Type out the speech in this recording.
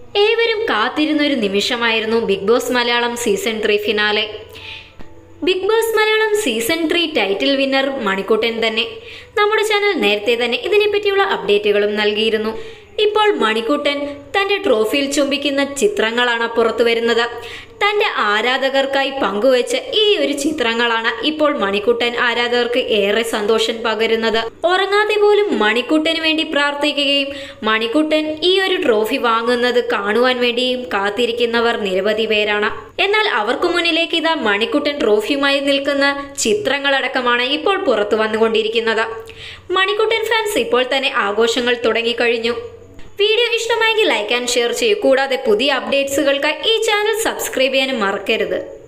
ഏവരും കാത്തിരുന്ന ഒരു നിമിഷമായിരുന്നു Bigg Boss Malayalam season three finale Bigg Boss Malayalam season three title winner Manikuttan തന്നെ നമ്മുടെ ചാനൽ നേരത്തെ തന്നെ ഇതിനെപ്പറ്റിയുള്ള അപ്ഡേറ്റുകളും നൽകിയിരുന്നു ഇപ്പോൾ മണിക്കുട്ടൻ തൻ്റെ ട്രോഫിയിൽ ചുംബിക്കുന്ന ചിത്രങ്ങളാണ് പുറത്തു വരുന്നത് തൻ്റെ ആരാധകർക്കായി പങ്കുവച്ച ഈ ഒരു ചിത്രങ്ങളാണ് ഇപ്പോൾ മണിക്കുട്ടൻ ആരാധകർക്ക് ഏറെ സന്തോഷം പകരുന്നത് ഉറങ്ങാതെ പോലും മണിക്കുട്ടന് വേണ്ടി പ്രാർത്ഥിക്കുകയും മണിക്കുട്ടൻ ഈ ഒരു ട്രോഫി വാങ്ങുന്നത് കാണുവാൻ വേണ്ടിയും കാത്തിരിക്കുന്നവർ നിരവധി പേരാണ് എന്നാൽ അവർക്ക് മുന്നിലേക്ക് ഇതാ മണിക്കുട്ടൻ ട്രോഫിയുമായി നിൽക്കുന്ന ചിത്രങ്ങളടക്കമാണ് ഇപ്പോൾ പുറത്തു വന്നുകൊണ്ടിരിക്കുന്നത് മണിക്കുട്ടൻ ഫാൻസ് ഇപ്പോൾ തന്നെ ആഘോഷങ്ങൾ തുടങ്ങിക്കഴിഞ്ഞു വീഡിയോ ഇഷ്ടമായെങ്കിൽ ലൈക്ക് ആൻഡ് ഷെയർ ചെയ്യൂ കൂടാതെ പുതിയ അപ്ഡേറ്റ്സുകൾക്കായി ഈ ചാനൽ സബ്സ്ക്രൈബ് ചെയ്യാനും മറക്കരുത്